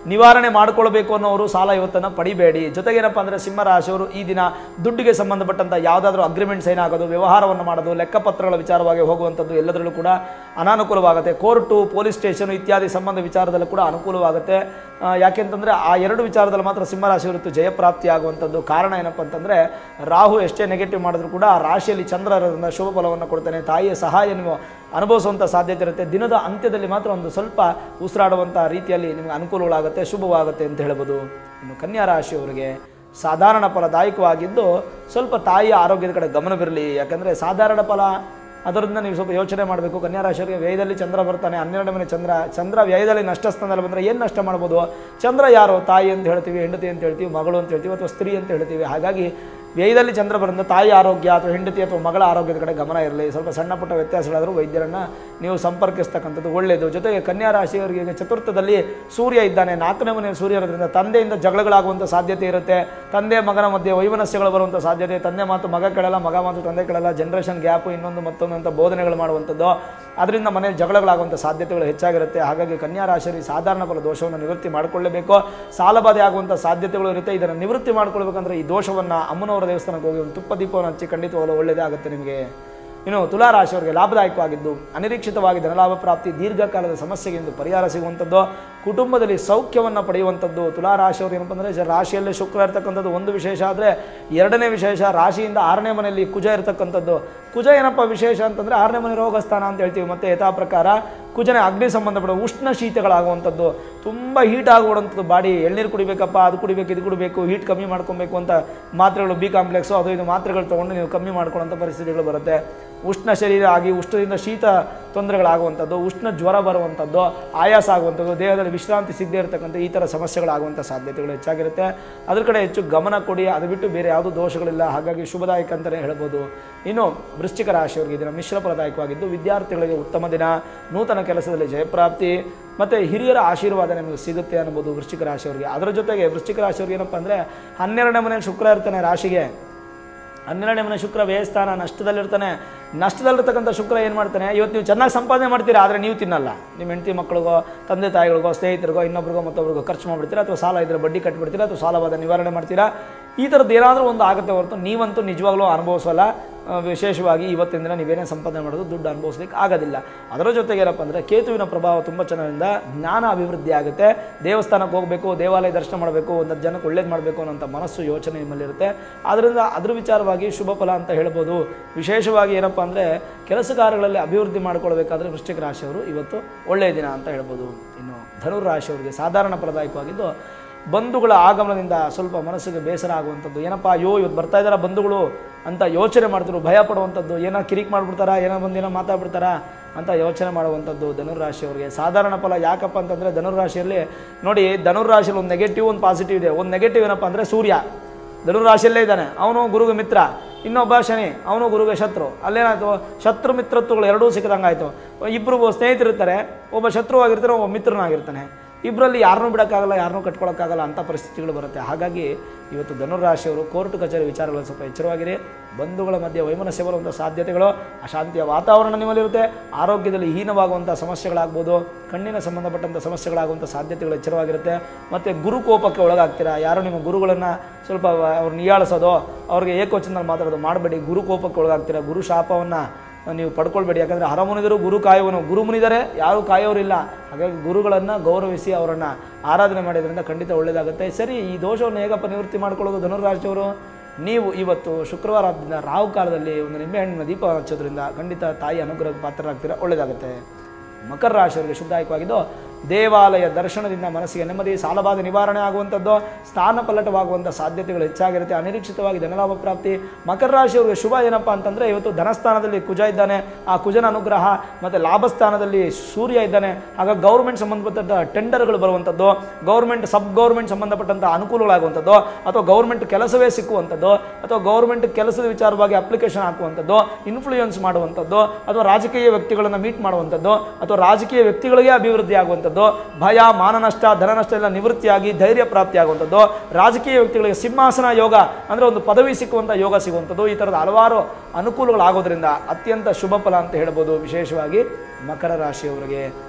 ನಿವಾರಣೆ ಮಾಡ್ಕೊಳ್ಬೇಕು ಅನ್ನೋರು ಸಾಲ ಇವತ್ತನ್ನು ಪಡಿಬೇಡಿ ಜೊತೆಗೆ ಏನಪ್ಪ ಅಂದರೆ ಸಿಂಹರಾಶಿಯವರು ಈ ದಿನ ದುಡ್ಡಿಗೆ ಸಂಬಂಧಪಟ್ಟಂಥ ಯಾವುದಾದ್ರೂ ಅಗ್ರಿಮೆಂಟ್ ಸೈನ್ ಆಗೋದು ವ್ಯವಹಾರವನ್ನು ಮಾಡೋದು ಲೆಕ್ಕಪತ್ರಗಳ ವಿಚಾರವಾಗಿ ಹೋಗುವಂಥದ್ದು ಎಲ್ಲದರಲ್ಲೂ ಕೂಡ ಅನಾನುಕೂಲವಾಗುತ್ತೆ ಕೋರ್ಟು ಪೊಲೀಸ್ ಸ್ಟೇಷನ್ ಇತ್ಯಾದಿ ಸಂಬಂಧ ವಿಚಾರದಲ್ಲೂ ಕೂಡ ಅನುಕೂಲವಾಗುತ್ತೆ ಆ, ಯಾಕೆಂತಂದ್ರೆ ಆ ಎರಡು ವಿಚಾರದಲ್ಲಿ ಮಾತ್ರ ಸಿಂಹರಾಶಿ ಇವತ್ತು ಜಯಪ್ರಾಪ್ತಿ ಆಗುವಂಥದ್ದು ಕಾರಣ ಏನಪ್ಪ ಅಂತಂದ್ರೆ ರಾಹು ಎಷ್ಟೇ ನೆಗೆಟಿವ್ ಮಾಡಿದ್ರು ಕೂಡ ಆ ರಾಶಿಯಲ್ಲಿ ಚಂದ್ರ ಇರೋದ್ರಿಂದ ಶುಭ ಫಲವನ್ನು ಕೊಡ್ತಾನೆ ತಾಯಿಯ ಸಹಾಯ ನೀವು ಅನುಭವಿಸುವಂಥ ಸಾಧ್ಯತೆ ಇರುತ್ತೆ ದಿನದ ಅಂತ್ಯದಲ್ಲಿ ಮಾತ್ರ ಒಂದು ಸ್ವಲ್ಪ ಉಸಿರಾಡುವಂಥ ರೀತಿಯಲ್ಲಿ ನಿಮಗೆ ಅನುಕೂಲಗಳಾಗುತ್ತೆ ಶುಭವಾಗುತ್ತೆ ಅಂತ ಹೇಳ್ಬೋದು ಇನ್ನು ಕನ್ಯಾ ರಾಶಿಯವರಿಗೆ ಸಾಧಾರಣ ಫಲದಾಯಕವಾಗಿದ್ದು ಸ್ವಲ್ಪ ತಾಯಿಯ ಆರೋಗ್ಯದ ಕಡೆ ಗಮನವಿರಲಿ ಯಾಕಂದರೆ ಸಾಧಾರಣ ಫಲ ಅದರಿಂದ ನೀವು ಸ್ವಲ್ಪ ಯೋಚನೆ ಮಾಡಬೇಕು ಕನ್ಯಾ ರಾಶಿಯವರಿಗೆ ವ್ಯಯದಲ್ಲಿ ಚಂದ್ರ ಬರ್ತಾನೆ ಹನ್ನೆರಡು ಮನೆ ಚಂದ್ರ ಚಂದ್ರ ವ್ಯಯದಲ್ಲಿ ನಷ್ಟ ಸ್ಥಾನದಲ್ಲಿ ಬಂದರೆ ಏನು ನಷ್ಟ ಮಾಡ್ಬೋದು ಚಂದ್ರ ಯಾರು ತಾಯಿ ಅಂತ ಹೇಳ್ತೀವಿ ಹೆಂಡತಿ ಅಂತ ಹೇಳ್ತೀವಿ ಮಗಳು ಅಂತ ಹೇಳ್ತೀವಿ ಅಥವಾ ಸ್ತ್ರೀ ಅಂತ ಹೇಳ್ತೀವಿ ಹಾಗಾಗಿ ವ್ಯಯದಲ್ಲಿ ಚಂದ್ರ ಬರೋದ್ರಿಂದ ತಾಯಿ ಆರೋಗ್ಯ ಅಥವಾ ಹೆಂಡತಿ ಅಥವಾ ಮಗಳ ಆರೋಗ್ಯದ ಕಡೆ ಗಮನ ಇರಲಿ ಸ್ವಲ್ಪ ಸಣ್ಣ ಪುಟ್ಟ ವ್ಯತ್ಯಾಸಗಳಾದರೂ ವೈದ್ಯರನ್ನು ನೀವು ಸಂಪರ್ಕಿಸ್ತಕ್ಕಂಥದ್ದು ಒಳ್ಳೆಯದು ಜೊತೆಗೆ ಕನ್ಯಾ ರಾಶಿಯವರಿಗೆ ಈಗ ಚತುರ್ಥದಲ್ಲಿ ಸೂರ್ಯ ಇದ್ದಾನೆ ನಾಲ್ಕನೇ ಮನೆ ಸೂರ್ಯ ಇರೋದ್ರಿಂದ ತಂದೆಯಿಂದ ಜಗಳಗಳಾಗುವಂಥ ಸಾಧ್ಯತೆ ಇರುತ್ತೆ ತಂದೆ ಮಗನ ಮಧ್ಯೆ ವೈಮನಸ್ಯಗಳು ಬರುವಂಥ ಸಾಧ್ಯತೆ ತಂದೆ ಮಾತು ಮಗ ಕೇಳಲ್ಲ ಮಗ ಮಾತು ತಂದೆ ಕೇಳಲ್ಲ ಜನರೇಷನ್ ಗ್ಯಾಪು ಇನ್ನೊಂದು ಮತ್ತೊಂದು ಅಂತ ಬೋಧನೆಗಳು ಮಾಡುವಂಥದ್ದು ಅದರಿಂದ ಮನೆಯಲ್ಲಿ ಜಗಳಗಳಾಗುವಂಥ ಸಾಧ್ಯತೆಗಳು ಹೆಚ್ಚಾಗಿರುತ್ತೆ ಹಾಗಾಗಿ ಕನ್ಯಾ ರಾಶಿಯಲ್ಲಿ ಸಾಧಾರಣ ಫಲ ದೋಷವನ್ನು ನಿವೃತ್ತಿ ಮಾಡಿಕೊಳ್ಳಬೇಕು ಸಾಲಬಾಧೆ ಆಗುವಂಥ ಸಾಧ್ಯತೆಗಳು ಇರುತ್ತೆ ಇದನ್ನು ನಿವೃತ್ತಿ ಮಾಡ್ಕೊಳ್ಬೇಕಂದ್ರೆ ಈ ದೋಷವನ್ನು ಅಮ್ಮನವರ ದೇವಸ್ಥಾನಕ್ಕೆ ಹೋಗಿ ಒಂದು ತುಪ್ಪ ದೀಪವನ್ನು ಹಚ್ಚಿ ಖಂಡಿತವಾಗಲೂ ಒಳ್ಳೆಯದೇ ಆಗುತ್ತೆ ನಿಮಗೆ ಇನ್ನು ತುಲಾ ರಾಶಿಯವರಿಗೆ ಲಾಭದಾಯಕವಾಗಿದ್ದು ಅನಿರೀಕ್ಷಿತವಾಗಿ ಧನಲಾಭ ಪ್ರಾಪ್ತಿ ದೀರ್ಘಕಾಲದ ಸಮಸ್ಯೆಗೆ ಇಂದು ಪರಿಹಾರ ಸಿಗುವಂಥದ್ದು ಕುಟುಂಬದಲ್ಲಿ ಸೌಖ್ಯವನ್ನು ಪಡೆಯುವಂಥದ್ದು ತುಲಾ ರಾಶಿಯವರು ಏನಪ್ಪ ಅಂದರೆ ರಾಶಿಯಲ್ಲೇ ಶುಕ್ರ ಇರ್ತಕ್ಕಂಥದ್ದು ಒಂದು ವಿಶೇಷ ಆದರೆ ಎರಡನೇ ವಿಶೇಷ ರಾಶಿಯಿಂದ ಆರನೇ ಮನೆಯಲ್ಲಿ ಕುಜ ಇರತಕ್ಕಂಥದ್ದು ಕುಜ ಏನಪ್ಪ ವಿಶೇಷ ಅಂತಂದರೆ ಆರನೇ ಮನೆ ರೋಗಸ್ಥಾನ ಅಂತ ಹೇಳ್ತೀವಿ ಮತ್ತು ಯಥಾ ಪ್ರಕಾರ ಕುಜನೆ ಅಗ್ನಿ ಸಂಬಂಧಪಟ್ಟ ಉಷ್ಣ ಶೀತಗಳಾಗುವಂಥದ್ದು ತುಂಬ ಹೀಟ್ ಆಗಿಬಿಡುವಂಥದ್ದು ಬಾಡಿ ಎಳ್ನೀರು ಕುಡಿಬೇಕಪ್ಪ ಅದು ಕುಡಿಬೇಕು ಇದು ಕುಡಿಬೇಕು ಹೀಟ್ ಕಮ್ಮಿ ಮಾಡ್ಕೊಬೇಕು ಅಂತ ಮಾತ್ರೆಗಳು ಬಿ ಕಾಂಪ್ಲೆಕ್ಸು ಅದು ಇದು ಮಾತ್ರೆಗಳು ತೊಗೊಂಡು ನೀವು ಕಮ್ಮಿ ಮಾಡ್ಕೊಳ್ಳೋಂಥ ಪರಿಸ್ಥಿತಿಗಳು ಬರುತ್ತೆ ಉಷ್ಣ ಶರೀರ ಆಗಿ ಉಷ್ಣದಿಂದ ಶೀತ ತೊಂದರೆಗಳಾಗುವಂಥದ್ದು ಉಷ್ಣ ಜ್ವರ ಬರುವಂಥದ್ದು ಆಯಾಸ ಆಗುವಂಥದ್ದು ದೇಹದಲ್ಲಿ ವಿಶ್ರಾಂತಿ ಸಿಗದೇ ಇರತಕ್ಕಂಥ ಈ ಥರ ಸಮಸ್ಯೆಗಳಾಗುವಂಥ ಸಾಧ್ಯತೆಗಳು ಹೆಚ್ಚಾಗಿರುತ್ತೆ ಅದ್ರ ಕಡೆ ಹೆಚ್ಚು ಗಮನ ಕೊಡಿ ಅದು ಬಿಟ್ಟು ಬೇರೆ ಯಾವುದೂ ದೋಷಗಳಿಲ್ಲ ಹಾಗಾಗಿ ಶುಭದಾಯಕ ಅಂತಲೇ ಹೇಳ್ಬೋದು ಇನ್ನು ವೃಶ್ಚಿಕ ರಾಶಿಯವರಿಗೆ ದಿನ ಮಿಶ್ರ ಫಲದಾಯಕವಾಗಿದ್ದು ವಿದ್ಯಾರ್ಥಿಗಳಿಗೆ ಉತ್ತಮ ದಿನ ನೂತನ ಕೆಲಸದಲ್ಲಿ ಜಯಪ್ರಾಪ್ತಿ ಮತ್ತು ಹಿರಿಯರ ಆಶೀರ್ವಾದ ನಿಮಗೆ ಸಿಗುತ್ತೆ ಅನ್ಬೋದು ವೃಶ್ಚಿಕ ರಾಶಿಯವರಿಗೆ ಅದರ ಜೊತೆಗೆ ವೃಶ್ಚಿಕ ರಾಶಿಯವ್ರಿಗೆ ಏನಪ್ಪ ಅಂದರೆ ಹನ್ನೆರಡನೇ ಮನೆ ಶುಕ್ರ ಇರ್ತಾನೆ ರಾಶಿಗೆ ಹನ್ನೆರಡನೇ ಮನೆ ಶುಕ್ರ ವ್ಯಯಸ್ಥಾನ ನಷ್ಟದಲ್ಲಿರ್ತಾನೆ ನಷ್ಟದಲ್ಲಿರ್ತಕ್ಕಂಥ ಶುಕ್ರ ಏನು ಮಾಡ್ತಾನೆ ಇವತ್ತು ನೀವು ಚೆನ್ನಾಗಿ ಸಂಪಾದನೆ ಮಾಡ್ತೀರಾ ಆದರೆ ನೀವು ತಿನ್ನಲ್ಲ ನಿಮ್ಮ ಹೆಂಡತಿ ಮಕ್ಕಳಿಗೋ ತಂದೆ ತಾಯಿಗಳಿಗೋ ಸ್ನೇಹಿತರಿಗೋ ಇನ್ನೊಬ್ರಿಗೋ ಮತ್ತೊಬ್ರಿಗೋ ಖರ್ಚು ಮಾಡಿಬಿಡ್ತೀರಾ ಅಥವಾ ಸಾಲ ಇದ್ರೆ ಬಡ್ಡಿ ಕಟ್ಟಿಬಿಡ್ತೀರಾ ಅಥವಾ ಸಾಲವಾದ ನಿವಾರಣೆ ಮಾಡ್ತೀರಾ ಈ ಥರದ್ದು ಏನಾದರೂ ಒಂದು ಆಗುತ್ತೆ ಹೊರತು ನೀವಂತೂ ನಿಜವಾಗ್ಲೂ ಅನುಭವಿಸಲ್ಲ ಆ, ವಿಶೇಷವಾಗಿ ಇವತ್ತಿನ ದಿನ ನೀವೇನೇ ಸಂಪಾದನೆ ಮಾಡೋದು ದುಡ್ಡು ಅನುಭವಿಸ್ಲಿಕ್ಕೆ ಆಗೋದಿಲ್ಲ ಅದರ ಜೊತೆಗೆ ಏನಪ್ಪ ಅಂದರೆ ಕೇತುವಿನ ಪ್ರಭಾವ ತುಂಬ ಚೆನ್ನಾಗಿಂದ ಜ್ಞಾನ ಅಭಿವೃದ್ಧಿ ಆಗುತ್ತೆ ದೇವಸ್ಥಾನಕ್ಕೆ ಹೋಗಬೇಕು ದೇವಾಲಯ ದರ್ಶನ ಮಾಡಬೇಕು ಒಂದು ಜನಕ್ಕೆ ಒಳ್ಳೇದು ಮಾಡಬೇಕು ಅನ್ನೋಂಥ ಮನಸ್ಸು ಯೋಚನೆ ನಿಮ್ಮಲ್ಲಿರುತ್ತೆ ಆದ್ದರಿಂದ ಅದ್ರ ವಿಚಾರವಾಗಿ ಶುಭ ಫಲ ಅಂತ ಹೇಳ್ಬೋದು ವಿಶೇಷವಾಗಿ ಏನಪ್ಪ ಅಂದರೆ ಕೆಲಸ ಕಾರ್ಯಗಳಲ್ಲಿ ಅಭಿವೃದ್ಧಿ ಮಾಡ್ಕೊಳ್ಬೇಕಾದ್ರೆ ವೃಶ್ಚಿಕ ರಾಶಿಯವರು ಇವತ್ತು ಒಳ್ಳೆಯ ದಿನ ಅಂತ ಹೇಳ್ಬೋದು ಇನ್ನು ಧನುರ್ ರಾಶಿಯವರಿಗೆ ಸಾಧಾರಣ ಫಲದಾಯಕವಾಗಿದ್ದು ಬಂಧುಗಳ ಆಗಮನದಿಂದ ಸ್ವಲ್ಪ ಮನಸ್ಸಿಗೆ ಬೇಸರ ಆಗುವಂಥದ್ದು ಏನಪ್ಪ ಅಯ್ಯೋ ಇವತ್ತು ಬರ್ತಾ ಇದ್ದಾರ ಬಂಧುಗಳು ಅಂತ ಯೋಚನೆ ಮಾಡ್ತಿರು ಭಯ ಪಡುವಂಥದ್ದು ಏನೋ ಕಿರಿಕ್ ಮಾಡಿಬಿಡ್ತಾರಾ ಏನೋ ಬಂದೇನೋ ಮಾತಾಡ್ಬಿಡ್ತಾರಾ ಅಂತ ಯೋಚನೆ ಮಾಡುವಂಥದ್ದು ಧನುರಾಶಿಯವರಿಗೆ ಸಾಧಾರಣ ಫಲ ಯಾಕಪ್ಪ ಅಂತಂದರೆ ಧನುರಾಶಿಯಲ್ಲಿ ನೋಡಿ ಧನುರಾಶಿಯಲ್ಲಿ ಒಂದು ನೆಗೆಟಿವ್ ಒಂದು ಪಾಸಿಟಿವ್ ಇದೆ ಒಂದು ನೆಗೆಟಿವ್ ಏನಪ್ಪ ಅಂದರೆ ಸೂರ್ಯ ಧನುರಾಶಿಯಲ್ಲೇ ಇದ್ದಾನೆ ಅವನು ಗುರುಗೆ ಮಿತ್ರ ಇನ್ನೊಬ್ಬ ಶನಿ ಅವನು ಗುರುಗೆ ಶತ್ರು ಅಲ್ಲೇನಾಯ್ತು ಶತ್ರು ಮಿತ್ರತ್ವಗಳು ಎರಡೂ ಸಿಕ್ಕದಂಗಾಯ್ತು ಇಬ್ಬರು ಸ್ನೇಹಿತರಿರ್ತಾರೆ ಒಬ್ಬ ಶತ್ರುವಾಗಿರ್ತಾನೆ ಒಬ್ಬ ಮಿತ್ರನಾಗಿರ್ತಾನೆ ಇಬ್ಬರಲ್ಲಿ ಯಾರನ್ನೂ ಬಿಡೋಕ್ಕಾಗಲ್ಲ ಯಾರನ್ನೂ ಕಟ್ಕೊಳ್ಳೋಕ್ಕಾಗಲ್ಲ ಅಂಥ ಪರಿಸ್ಥಿತಿಗಳು ಬರುತ್ತೆ ಹಾಗಾಗಿ ಇವತ್ತು ಧನುರಾಶಿಯವರು ಕೋರ್ಟ್ ಕಚೇರಿ ವಿಚಾರಗಳು ಸ್ವಲ್ಪ ಎಚ್ಚರವಾಗಿರಿ ಬಂಧುಗಳ ಮಧ್ಯೆ ವೈಮನಸ್ಯ ಬರುವಂಥ ಸಾಧ್ಯತೆಗಳು ಅಶಾಂತಿಯ ವಾತಾವರಣ ನಿಮ್ಮಲ್ಲಿರುತ್ತೆ ಆರೋಗ್ಯದಲ್ಲಿ ಹೀನವಾಗುವಂಥ ಸಮಸ್ಯೆಗಳಾಗ್ಬೋದು ಕಣ್ಣಿನ ಸಂಬಂಧಪಟ್ಟಂಥ ಸಮಸ್ಯೆಗಳಾಗುವಂಥ ಸಾಧ್ಯತೆಗಳು ಎಚ್ಚರವಾಗಿರುತ್ತೆ ಮತ್ತು ಗುರುಕೋಪಕ್ಕೆ ಒಳಗಾಗ್ತೀರಾ ಯಾರು ನಿಮ್ಮ ಗುರುಗಳನ್ನು ಸ್ವಲ್ಪ ಅವ್ರನ್ನ ಹೀಯಾಳಿಸೋದು ಅವ್ರಿಗೆ ಏಕವಚನದಲ್ಲಿ ಮಾತಾಡೋದು ಮಾಡಬೇಡಿ ಗುರುಕೋಪಕ್ಕೆ ಒಳಗಾಗ್ತೀರಾ ಗುರು ಶಾಪವನ್ನು ನೀವು ಪಡ್ಕೊಳ್ಬೇಡಿ ಯಾಕಂದರೆ ಹರಮುನಿದರು ಗುರು ಕಾಯುವನು ಗುರು ಮುನಿದರೆ ಯಾರೂ ಕಾಯೋರಿಲ್ಲ ಹಾಗಾಗಿ ಗುರುಗಳನ್ನು ಗೌರವಿಸಿ ಅವರನ್ನು ಆರಾಧನೆ ಮಾಡೋದ್ರಿಂದ ಖಂಡಿತ ಒಳ್ಳೆಯದಾಗುತ್ತೆ ಸರಿ ಈ ದೋಷವನ್ನು ಹೇಗಪ್ಪ ನಿವೃತ್ತಿ ಮಾಡ್ಕೊಳ್ಳೋದು ಧನುರಾಶಿಯವರು ನೀವು ಇವತ್ತು ಶುಕ್ರವಾರ ಆದ್ದರಿಂದ ರಾಹು ಕಾಲದಲ್ಲಿ ಒಂದು ನಿಂಬೆಹಣ್ಣಿನ ದೀಪ ಹಚ್ಚೋದ್ರಿಂದ ಖಂಡಿತ ತಾಯಿ ಅನುಗ್ರಹಕ್ಕೆ ಪಾತ್ರರಾಗ್ತೀರಾ ಒಳ್ಳೆಯದಾಗುತ್ತೆ ಮಕರ ರಾಶಿಯವರಿಗೆ ಶುಭದಾಯಕವಾಗಿದ್ದು ದೇವಾಲಯ ದರ್ಶನದಿಂದ ಮನಸ್ಸಿಗೆ ನೆಮ್ಮದಿ ಸಾಲಬಾಧೆ ನಿವಾರಣೆ ಆಗುವಂಥದ್ದು ಸ್ಥಾನ ಪಲ್ಲಟವಾಗುವಂಥ ಸಾಧ್ಯತೆಗಳು ಹೆಚ್ಚಾಗಿರುತ್ತೆ ಅನಿರೀಕ್ಷಿತವಾಗಿ ಧನಲಾಭ ಪ್ರಾಪ್ತಿ ಮಕರ ರಾಶಿಯವರಿಗೆ ಶುಭ ಏನಪ್ಪ ಅಂತಂದರೆ ಇವತ್ತು ಧನಸ್ಥಾನದಲ್ಲಿ ಕುಜ ಇದ್ದಾನೆ ಆ ಕುಜನ ಅನುಗ್ರಹ ಮತ್ತು ಲಾಭಸ್ಥಾನದಲ್ಲಿ ಸೂರ್ಯ ಇದ್ದಾನೆ ಆಗ ಗೌರ್ಮೆಂಟ್ ಸಂಬಂಧಪಟ್ಟಂಥ ಟೆಂಡರ್ಗಳು ಬರುವಂಥದ್ದು ಗೌರ್ಮೆಂಟ್ ಸಬ್ ಗೌರ್ಮೆಂಟ್ ಸಂಬಂಧಪಟ್ಟಂಥ ಅನುಕೂಲಗಳಾಗುವಂಥದ್ದು ಅಥವಾ ಗೌರ್ಮೆಂಟ್ ಕೆಲಸವೇ ಸಿಕ್ಕುವಂಥದ್ದು ಅಥವಾ ಗೌರ್ಮೆಂಟ್ ಕೆಲಸದ ವಿಚಾರವಾಗಿ ಅಪ್ಲಿಕೇಶನ್ ಹಾಕುವಂಥದ್ದು ಇನ್ಫ್ಲೂಯೆನ್ಸ್ ಮಾಡುವಂಥದ್ದು ಅಥವಾ ರಾಜಕೀಯ ವ್ಯಕ್ತಿಗಳನ್ನು ಮೀಟ್ ಮಾಡುವಂಥದ್ದು ಅಥವಾ ರಾಜಕೀಯ ವ್ಯಕ್ತಿಗಳಿಗೆ ಅಭಿವೃದ್ಧಿ ಆಗುವಂಥದ್ದು ಭಯ ಮಾನನಷ್ಟ ಧನನಷ್ಟ ಎಲ್ಲ ನಿವೃತ್ತಿಯಾಗಿ ಧೈರ್ಯ ಪ್ರಾಪ್ತಿ ಆಗುವಂಥದ್ದು ರಾಜಕೀಯ ವ್ಯಕ್ತಿಗಳಿಗೆ ಸಿಂಹಾಸನ ಯೋಗ ಅಂದರೆ ಒಂದು ಪದವಿ ಸಿಕ್ಕುವಂಥ ಯೋಗ ಸಿಗುವಂಥದ್ದು ಈ ಥರದ ಹಲವಾರು ಅನುಕೂಲಗಳಾಗೋದ್ರಿಂದ ಅತ್ಯಂತ ಶುಭ ಫಲ ಅಂತ ಹೇಳ್ಬೋದು ವಿಶೇಷವಾಗಿ ಮಕರ ರಾಶಿಯವರಿಗೆ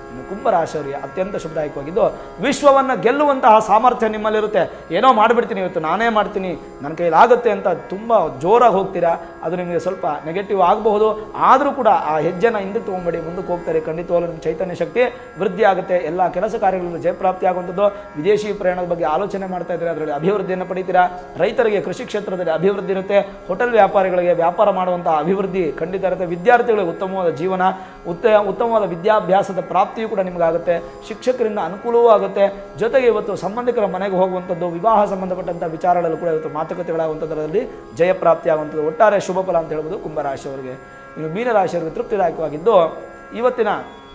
ಇನ್ನು ಕುಂಭರಾಶಿಯವರಿಗೆ ಅತ್ಯಂತ ಶುಭದಾಯಕವಾಗಿದ್ದು ವಿಶ್ವವನ್ನು ಗೆಲ್ಲುವಂತಹ ಸಾಮರ್ಥ್ಯ ನಿಮ್ಮಲ್ಲಿರುತ್ತೆ ಏನೋ ಮಾಡಿಬಿಡ್ತೀನಿ ಇವತ್ತು ನಾನೇ ಮಾಡ್ತೀನಿ ನನ್ನ ಕೈಲಾಗುತ್ತೆ ಅಂತ ತುಂಬ ಜೋರಾಗಿ ಹೋಗ್ತೀರಾ ಅದು ನಿಮಗೆ ಸ್ವಲ್ಪ ನೆಗೆಟಿವ್ ಆಗಬಹುದು ಆದರೂ ಕೂಡ ಆ ಹೆಜ್ಜೆನ ಹಿಂದಕ್ಕೆ ತೊಗೊಂಬೇಡಿ ಮುಂದಕ್ಕೆ ಹೋಗ್ತಾರೆ ಖಂಡಿತವಾಗ್ಲೂ ನಿಮ್ಮ ಚೈತನ್ಯ ಶಕ್ತಿ ವೃದ್ಧಿ ಆಗುತ್ತೆ ಎಲ್ಲ ಕೆಲಸ ಕಾರ್ಯಗಳಲ್ಲಿ ಜಯಪ್ರಾಪ್ತಿ ಆಗುವಂಥದ್ದು ವಿದೇಶಿ ಪ್ರಯಾಣದ ಬಗ್ಗೆ ಆಲೋಚನೆ ಮಾಡ್ತಾ ಇದ್ದಾರೆ ಅದರಲ್ಲಿ ಅಭಿವೃದ್ಧಿಯನ್ನು ಪಡಿತೀರಾ ರೈತರಿಗೆ ಕೃಷಿ ಕ್ಷೇತ್ರದಲ್ಲಿ ಅಭಿವೃದ್ಧಿ ಇರುತ್ತೆ ಹೋಟೆಲ್ ವ್ಯಾಪಾರಿಗಳಿಗೆ ವ್ಯಾಪಾರ ಮಾಡುವಂತಹ ಅಭಿವೃದ್ಧಿ ಖಂಡಿತ ಇರುತ್ತೆ ವಿದ್ಯಾರ್ಥಿಗಳಿಗೆ ಉತ್ತಮವಾದ ಜೀವನ ಉತ್ತ ಉತ್ತಮವಾದ ವಿದ್ಯಾಭ್ಯಾಸದ ಪ್ರಾಪ್ತಿಯೂ ಕೂಡ ನಿಮಗಾಗುತ್ತೆ ಶಿಕ್ಷಕರಿಂದ ಅನುಕೂಲವೂ ಆಗುತ್ತೆ ಜೊತೆಗೆ ಇವತ್ತು ಸಂಬಂಧಿಕರ ಮನೆಗೆ ಹೋಗುವಂಥದ್ದು ವಿವಾಹ ಸಂಬಂಧಪಟ್ಟಂಥ ವಿಚಾರಗಳಲ್ಲೂ ಕೂಡ ಇವತ್ತು ಮಾತುಕತೆಗಳಾಗುವಂಥದ್ರಲ್ಲಿ ಜಯಪ್ರಾಪ್ತಿ ಆಗುವಂಥದ್ದು ಒಟ್ಟಾರೆ ಶುಭ ಫಲ ಅಂತ ಹೇಳ್ಬೋದು ಕುಂಭರಾಶಿಯವರಿಗೆ ಇನ್ನು ಮೀನರಾಶಿಯವರಿಗೆ ತೃಪ್ತಿದಾಯಕವಾಗಿದ್ದು ಇವತ್ತಿನ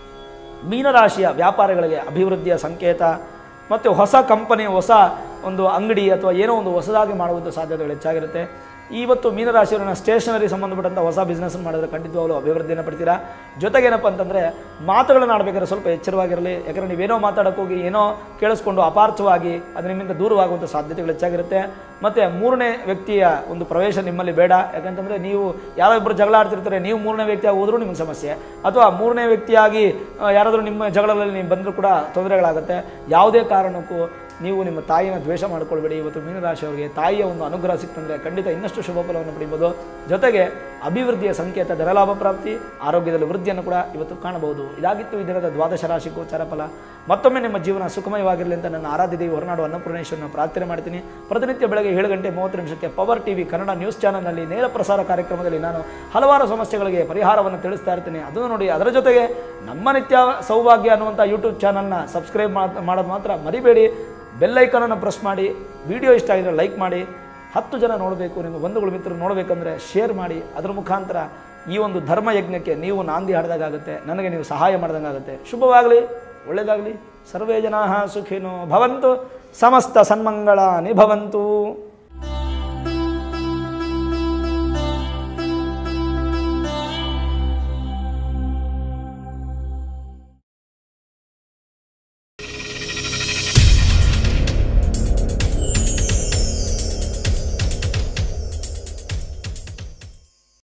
ಮೀನರಾಶಿಯ ವ್ಯಾಪಾರಿಗಳಿಗೆ ಅಭಿವೃದ್ಧಿಯ ಸಂಕೇತ ಮತ್ತು ಹೊಸ ಕಂಪನಿ ಹೊಸ ಒಂದು ಅಂಗಡಿ ಅಥವಾ ಏನೋ ಒಂದು ಹೊಸದಾಗಿ ಮಾಡುವಂಥ ಸಾಧ್ಯತೆಗಳು ಹೆಚ್ಚಾಗಿರುತ್ತೆ ಇವತ್ತು ಮೀನರಾಶಿಯವರನ್ನ ಸ್ಟೇಷನರಿ ಸಂಬಂಧಪಟ್ಟಂಥ ಹೊಸ ಬಿಸ್ನೆಸ್ ಮಾಡಿದ್ರೆ ಖಂಡಿತವಾಗ್ಲೂ ಅಭಿವೃದ್ಧಿಯನ್ನು ಪಡ್ತೀರಾ ಜೊತೆಗೇನಪ್ಪ ಅಂತಂದರೆ ಮಾತುಗಳನ್ನು ಆಡಬೇಕಾದ್ರೆ ಸ್ವಲ್ಪ ಎಚ್ಚರವಾಗಿರಲಿ ಯಾಕಂದರೆ ನೀವೇನೋ ಮಾತಾಡೋಕೆ ಹೋಗಿ ಏನೋ ಕೇಳಿಸ್ಕೊಂಡು ಅಪಾರ್ಥವಾಗಿ ಅದು ನಿಮ್ಮಿಂದ ದೂರವಾಗುವಂಥ ಸಾಧ್ಯತೆಗಳು ಹೆಚ್ಚಾಗಿರುತ್ತೆ ಮತ್ತು ಮೂರನೇ ವ್ಯಕ್ತಿಯ ಒಂದು ಪ್ರವೇಶ ನಿಮ್ಮಲ್ಲಿ ಬೇಡ ಯಾಕಂತಂದರೆ ನೀವು ಯಾರೋ ಇಬ್ಬರು ಜಗಳ ಆಡ್ತಿರ್ತಾರೆ ನೀವು ಮೂರನೇ ವ್ಯಕ್ತಿಯಾಗಿ ಹೋದ್ರೂ ನಿಮಗೆ ಸಮಸ್ಯೆ ಅಥವಾ ಮೂರನೇ ವ್ಯಕ್ತಿಯಾಗಿ ಆ, ಯಾರಾದರೂ ನಿಮ್ಮ ಜಗಳದಲ್ಲಿ ನೀವು ಬಂದರೂ ಕೂಡ ತೊಂದರೆಗಳಾಗುತ್ತೆ ಯಾವುದೇ ಕಾರಣಕ್ಕೂ ನೀವು ನಿಮ್ಮ ತಾಯಿನ ದ್ವೇಷ ಮಾಡ್ಕೊಳ್ಬೇಡಿ ಇವತ್ತು ಮೀನರಾಶಿಯವರಿಗೆ ತಾಯಿಯ ಒಂದು ಅನುಗ್ರಹ ಸಿಕ್ತಂದರೆ ಖಂಡಿತ ಇನ್ನಷ್ಟು ಶುಭ ಫಲವನ್ನು ಪಡಿಬೋದು ಜೊತೆಗೆ ಅಭಿವೃದ್ಧಿಯ ಸಂಕೇತ ಧನಲಾಭ ಪ್ರಾಪ್ತಿ ಆರೋಗ್ಯದಲ್ಲಿ ವೃದ್ಧಿಯನ್ನು ಕೂಡ ಇವತ್ತು ಕಾಣಬಹುದು ಇದಾಗಿತ್ತು ಈ ದಿನದ ದ್ವಾದಶ ರಾಶಿ ಗೋಚಾರ ಫಲ ಮತ್ತೊಮ್ಮೆ ನಿಮ್ಮ ಜೀವನ ಸುಖಮಯವಾಗಿರಲಿ ಅಂತ ನನ್ನ ಆರಾಧ್ಯ ದೇವಿ ಹೊರನಾಡು ಅನ್ನಪೂರ್ಣೇಶ್ವರನ ಪ್ರಾರ್ಥನೆ ಮಾಡ್ತೀನಿ ಪ್ರತಿನಿತ್ಯ ಬೆಳಗ್ಗೆ ಏಳು ಗಂಟೆ ಮೂವತ್ತು ನಿಮಿಷಕ್ಕೆ ಪವರ್ ಟಿವಿ ಕನ್ನಡ ನ್ಯೂಸ್ ಚಾನಲ್ನಲ್ಲಿ ನೇರ ಪ್ರಸಾರ ಕಾರ್ಯಕ್ರಮದಲ್ಲಿ ನಾನು ಹಲವಾರು ಸಮಸ್ಯೆಗಳಿಗೆ ಪರಿಹಾರವನ್ನು ತಿಳಿಸ್ತಾ ಇರ್ತೀನಿ ಅದನ್ನು ನೋಡಿ ಅದರ ಜೊತೆಗೆ ನಮ್ಮ ನಿತ್ಯ ಸೌಭಾಗ್ಯ ಅನ್ನುವಂಥ ಯೂಟ್ಯೂಬ್ ಚಾನಲ್ನ ಸಬ್ಸ್ಕ್ರೈಬ್ ಮಾಡೋದು ಮಾತ್ರ ಮರಿಬೇಡಿ ಬೆಲ್ಲೈಕನನ್ನು ಪ್ರೆಸ್ ಮಾಡಿ ವಿಡಿಯೋ ಇಷ್ಟ ಆಗಿದ್ರೆ ಲೈಕ್ ಮಾಡಿ ಹತ್ತು ಜನ ನೋಡಬೇಕು ನಿಮ್ಮ ಬಂಧುಗಳು ಮಿತ್ರರು ನೋಡಬೇಕಂದ್ರೆ ಶೇರ್ ಮಾಡಿ ಅದರ ಮುಖಾಂತರ ಈ ಒಂದು ಧರ್ಮ ಯಜ್ಞಕ್ಕೆ ನೀವು ನಾಂದಿ ಹಾಡ್ದಾಗುತ್ತೆ ನನಗೆ ನೀವು ಸಹಾಯ ಮಾಡ್ದಂಗಾಗುತ್ತೆ ಶುಭವಾಗಲಿ ಒಳ್ಳೆಯದಾಗಲಿ ಸರ್ವೇ ಜನಾ ಸುಖಿನೋ ಭವಂತು ಸಮಸ್ತ ಸನ್ಮಂಗಳ ನಿಭವಂತು